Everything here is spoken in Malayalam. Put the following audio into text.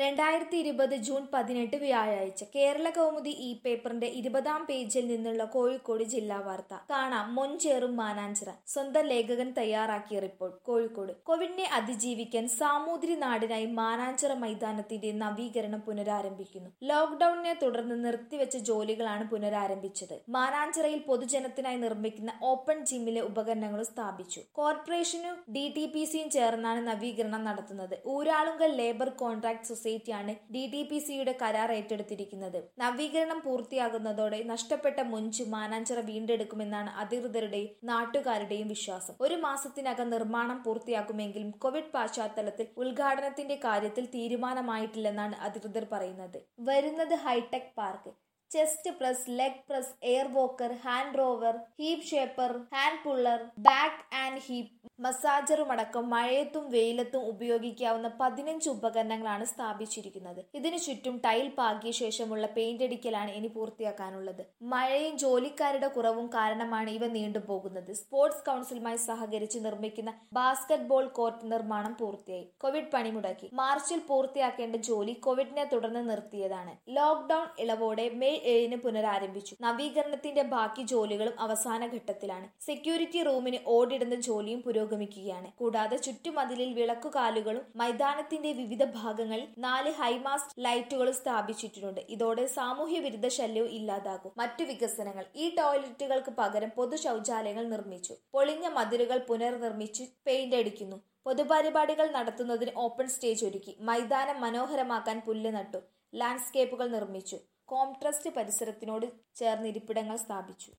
രണ്ടായിരത്തി ഇരുപത് ജൂൺ പതിനെട്ട് വ്യാഴാഴ്ച കേരള കൗമുദി ഇ പേപ്പറിന്റെ ഇരുപതാം പേജിൽ നിന്നുള്ള കോഴിക്കോട് ജില്ലാ വാർത്ത കാണാം മൊഞ്ചേറും മാനാഞ്ചിറ സ്വന്തം ലേഖകൻ തയ്യാറാക്കിയ റിപ്പോർട്ട് കോഴിക്കോട് കോവിഡിനെ അതിജീവിക്കാൻ സാമൂതിരി നാടിനായി മാനാഞ്ചിറ മൈതാനത്തിന്റെ നവീകരണം പുനരാരംഭിക്കുന്നു ലോക്ഡൌണിനെ തുടർന്ന് നിർത്തിവെച്ച ജോലികളാണ് പുനരാരംഭിച്ചത് മാനാഞ്ചിറയിൽ പൊതുജനത്തിനായി നിർമ്മിക്കുന്ന ഓപ്പൺ ജിമ്മിലെ ഉപകരണങ്ങളും സ്ഥാപിച്ചു കോർപ്പറേഷനും ഡി ടി പി സിയും ചേർന്നാണ് നവീകരണം നടത്തുന്നത് ഊരാളുങ്കൽ ലേബർ കോൺട്രാക്ട് സൊസൈറ്റിയാണ് ഡി ടി പി സിയുടെ കരാർ ഏറ്റെടുത്തിരിക്കുന്നത് നവീകരണം പൂർത്തിയാകുന്നതോടെ നഷ്ടപ്പെട്ട മുഞ്ച് മാനാഞ്ചിറ വീണ്ടെടുക്കുമെന്നാണ് അധികൃതരുടെയും നാട്ടുകാരുടെയും വിശ്വാസം ഒരു മാസത്തിനകം നിർമ്മാണം പൂർത്തിയാക്കുമെങ്കിലും കോവിഡ് പശ്ചാത്തലത്തിൽ ഉദ്ഘാടനത്തിന്റെ കാര്യത്തിൽ തീരുമാനമായിട്ടില്ലെന്നാണ് അധികൃതർ പറയുന്നത് വരുന്നത് hi tech park chest press leg press air walker hand rower hip shaper hand puller back and hip മസാജറുമടക്കം മഴയത്തും വെയിലത്തും ഉപയോഗിക്കാവുന്ന പതിനഞ്ച് ഉപകരണങ്ങളാണ് സ്ഥാപിച്ചിരിക്കുന്നത് ഇതിനു ചുറ്റും ടൈൽ പാകിയ ശേഷമുള്ള പെയിന്റ് അടിക്കലാണ് ഇനി പൂർത്തിയാക്കാനുള്ളത് മഴയും ജോലിക്കാരുടെ കുറവും കാരണമാണ് ഇവ നീണ്ടുപോകുന്നത് സ്പോർട്സ് കൗൺസിലുമായി സഹകരിച്ച് നിർമ്മിക്കുന്ന ബാസ്കറ്റ് ബോൾ കോർട്ട് നിർമ്മാണം പൂർത്തിയായി കോവിഡ് പണിമുടക്കി മാർച്ചിൽ പൂർത്തിയാക്കേണ്ട ജോലി കോവിഡിനെ തുടർന്ന് നിർത്തിയതാണ് ലോക്ഡൌൺ ഇളവോടെ മെയ് ഏഴിന് പുനരാരംഭിച്ചു നവീകരണത്തിന്റെ ബാക്കി ജോലികളും അവസാന ഘട്ടത്തിലാണ് സെക്യൂരിറ്റി റൂമിന് ഓടിടുന്ന ജോലിയും പുരോഗമിക്കുകയാണ് കൂടാതെ ചുറ്റുമതിലിൽ വിളക്കുകാലുകളും മൈതാനത്തിന്റെ വിവിധ ഭാഗങ്ങളിൽ നാല് ഹൈമാസ്റ്റ് ലൈറ്റുകളും സ്ഥാപിച്ചിട്ടുണ്ട് ഇതോടെ സാമൂഹ്യ വിരുദ്ധ ശല്യവും ഇല്ലാതാകും മറ്റു വികസനങ്ങൾ ഈ ടോയ്ലറ്റുകൾക്ക് പകരം പൊതു ശൗചാലയങ്ങൾ നിർമ്മിച്ചു പൊളിഞ്ഞ മതിലുകൾ പുനർനിർമ്മിച്ച് പെയിന്റ് അടിക്കുന്നു പൊതുപരിപാടികൾ നടത്തുന്നതിന് ഓപ്പൺ സ്റ്റേജ് ഒരുക്കി മൈതാനം മനോഹരമാക്കാൻ പുല്ല് നട്ടു ലാൻഡ്സ്കേപ്പുകൾ നിർമ്മിച്ചു കോംട്രസ്റ്റ് പരിസരത്തിനോട് ചേർന്ന് ഇരിപ്പിടങ്ങൾ സ്ഥാപിച്ചു